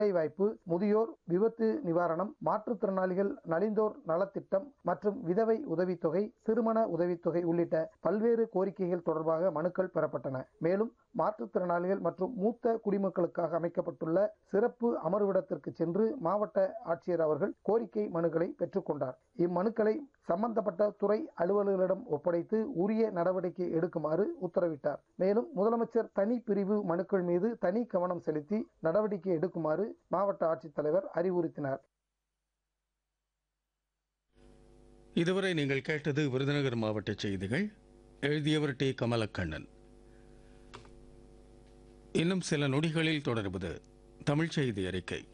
வேலைவாய்ப்பு முதியோர் விபத்து நிவாரணம் மாற்றுத்திறனாளிகள் நலிந்தோர் நலத்திட்டம் மற்றும் விதவை உதவித்தொகை திருமண உதவித்தொகை உள்ளிட்ட பல்வேறு கோரிக்கைகள் தொடர்பாக மனுக்கள் பெறப்பட்டன மேலும் மாற்றுத்திறனாளிகள் மற்றும் மூத்த குடிமக்களுக்காக அமைக்கப்பட்டுள்ள சிறப்பு அமர்விடத்திற்கு சென்று மாவட்ட ஆட்சியர் அவர்கள் கோரிக்கை மனுக்களை பெற்றுக்கொண்டார் இம்மனுக்களை சம்பந்தப்பட்ட துறை அலுவலர்களிடம் ஒப்படைத்து உரிய நடவடிக்கை எடுக்குமாறு உத்தரவிட்டார் மேலும் முதலமைச்சர் தனி பிரிவு மனுக்கள் மீது தனி கவனம் செலுத்தி நடவடிக்கை எடுக்குமாறு மாவட்ட ஆட்சித்தலைவர் அறிவுறுத்தினார் இதுவரை நீங்கள் கேட்டது விருதுநகர் மாவட்ட செய்திகள் எழுதியவர் டி கமலக்கண்ணன் இன்னும் சில நொடிகளில் தொடர்வது தமிழ் செய்தி அறிக்கை